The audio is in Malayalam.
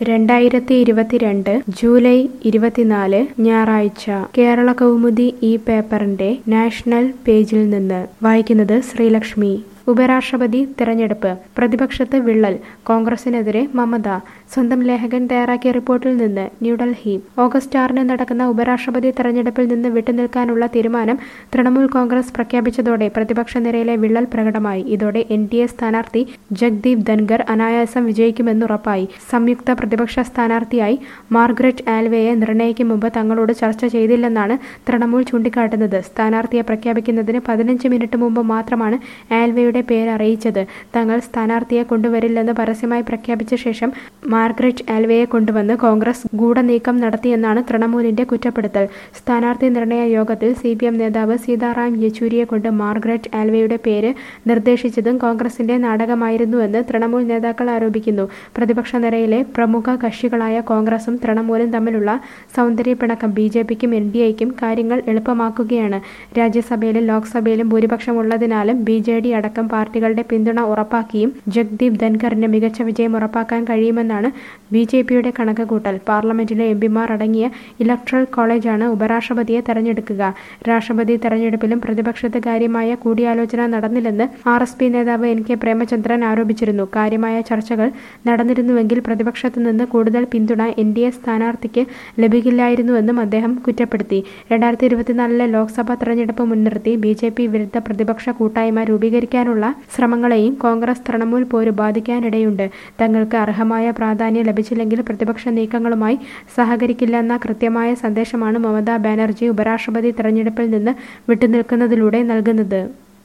രണ്ടായിരത്തി ഇരുപത്തിരണ്ട് ജൂലൈ ഇരുപത്തിനാല് ഞായറാഴ്ച കേരള കൗമുദി ഈ പേപ്പറിന്റെ നാഷണൽ പേജിൽ നിന്ന് വായിക്കുന്നത് ശ്രീലക്ഷ്മി ഉപരാഷ്ട്രപതി തിരഞ്ഞെടുപ്പ് പ്രതിപക്ഷത്ത് വിള്ളൽ കോൺഗ്രസിനെതിരെ മമത സ്വന്തം ലേഖകൻ തയ്യാറാക്കിയ റിപ്പോർട്ടിൽ നിന്ന് ന്യൂഡൽഹി ഓഗസ്റ്റ് ആറിന് നടക്കുന്ന ഉപരാഷ്ട്രപതി തെരഞ്ഞെടുപ്പിൽ നിന്ന് വിട്ടുനിൽക്കാനുള്ള തീരുമാനം തൃണമൂൽ കോൺഗ്രസ് പ്രഖ്യാപിച്ചതോടെ പ്രതിപക്ഷ നിരയിലെ വിള്ളൽ പ്രകടമായി ഇതോടെ എൻ ഡി എ സ്ഥാനാർത്ഥി ജഗ്ദീപ് ധൻഗർ അനായാസം വിജയിക്കുമെന്നുറപ്പായി സംയുക്ത പ്രതിപക്ഷ സ്ഥാനാർത്ഥിയായി മാർഗ്രറ്റ് ആൽവയെ നിർണയിക്കും മുമ്പ് തങ്ങളോട് ചർച്ച ചെയ്തില്ലെന്നാണ് തൃണമൂൽ ചൂണ്ടിക്കാട്ടുന്നത് സ്ഥാനാർത്ഥിയെ പ്രഖ്യാപിക്കുന്നതിന് പതിനഞ്ച് മിനിറ്റ് മുമ്പ് മാത്രമാണ് ആൽവയുടെ പേര് അറിയിച്ചത് തങ്ങൾ സ്ഥാനാർത്ഥിയെ കൊണ്ടുവരില്ലെന്ന് പരസ്യമായി പ്രഖ്യാപിച്ച ശേഷം മാർഗ്രറ്റ് ആൽവയെ കൊണ്ടുവന്ന് കോൺഗ്രസ് ഗൂഢനീക്കം നടത്തിയെന്നാണ് തൃണമൂലിന്റെ കുറ്റപ്പെടുത്തൽ സ്ഥാനാർത്ഥി നിർണയ യോഗത്തിൽ സി പി എം നേതാവ് സീതാറാം യെച്ചൂരിയെ കൊണ്ട് മാർഗ്രറ്റ് ആൽവയുടെ പേര് നിർദ്ദേശിച്ചതും കോൺഗ്രസിന്റെ നാടകമായിരുന്നുവെന്ന് തൃണമൂൽ നേതാക്കൾ ആരോപിക്കുന്നു പ്രതിപക്ഷ നിരയിലെ പ്രമുഖ കക്ഷികളായ കോൺഗ്രസും തൃണമൂലും തമ്മിലുള്ള സൗന്ദര്യ പിണക്കം ബി ജെ പിക്കും എൻ ഡി എക്കും കാര്യങ്ങൾ എളുപ്പമാക്കുകയാണ് രാജ്യസഭയിലും ലോക്സഭയിലും ഭൂരിപക്ഷമുള്ളതിനാലും ബി ജെ ഡി അടക്കം പാർട്ടികളുടെ പിന്തുണ ഉറപ്പാക്കിയും ജഗ്ദീപ് ധൻഖറിന് മികച്ച വിജയം ഉറപ്പാക്കാൻ കഴിയുമെന്നാണ് ബി ജെ പിയുടെ കണക്കുകൂട്ടൽ പാർലമെന്റിലെ എം പിമാർ അടങ്ങിയ ഇലക്ട്രൽ കോളേജാണ് ഉപരാഷ്ട്രപതിയെ തെരഞ്ഞെടുക്കുക രാഷ്ട്രപതി തെരഞ്ഞെടുപ്പിലും പ്രതിപക്ഷത്ത് കാര്യമായ കൂടിയാലോചന നടന്നില്ലെന്ന് ആർ എസ് പി നേതാവ് എൻ കെ പ്രേമചന്ദ്രൻ ആരോപിച്ചിരുന്നു കാര്യമായ ചർച്ചകൾ നടന്നിരുന്നുവെങ്കിൽ പ്രതിപക്ഷത്തു നിന്ന് കൂടുതൽ പിന്തുണ എൻ ഡി എ സ്ഥാനാർത്ഥിക്ക് ലഭിക്കില്ലായിരുന്നുവെന്നും അദ്ദേഹം കുറ്റപ്പെടുത്തി രണ്ടായിരത്തി ഇരുപത്തിനാലിലെ ലോക്സഭാ തെരഞ്ഞെടുപ്പ് മുൻനിർത്തി ബി ജെ പി വിരുദ്ധ പ്രതിപക്ഷ കൂട്ടായ്മ രൂപീകരിക്കാനുള്ള ശ്രമങ്ങളെയും കോൺഗ്രസ് തൃണമൂൽ പോര് ബാധിക്കാനിടയുണ്ട് തങ്ങൾക്ക് അർഹമായ പ്രാധാന്യം ലഭിച്ചില്ലെങ്കിൽ പ്രതിപക്ഷ നീക്കങ്ങളുമായി സഹകരിക്കില്ലെന്ന കൃത്യമായ സന്ദേശമാണ് മമതാ ബാനർജി ഉപരാഷ്ട്രപതി തെരഞ്ഞെടുപ്പിൽ നിന്ന് വിട്ടുനിൽക്കുന്നതിലൂടെ നൽകുന്നത്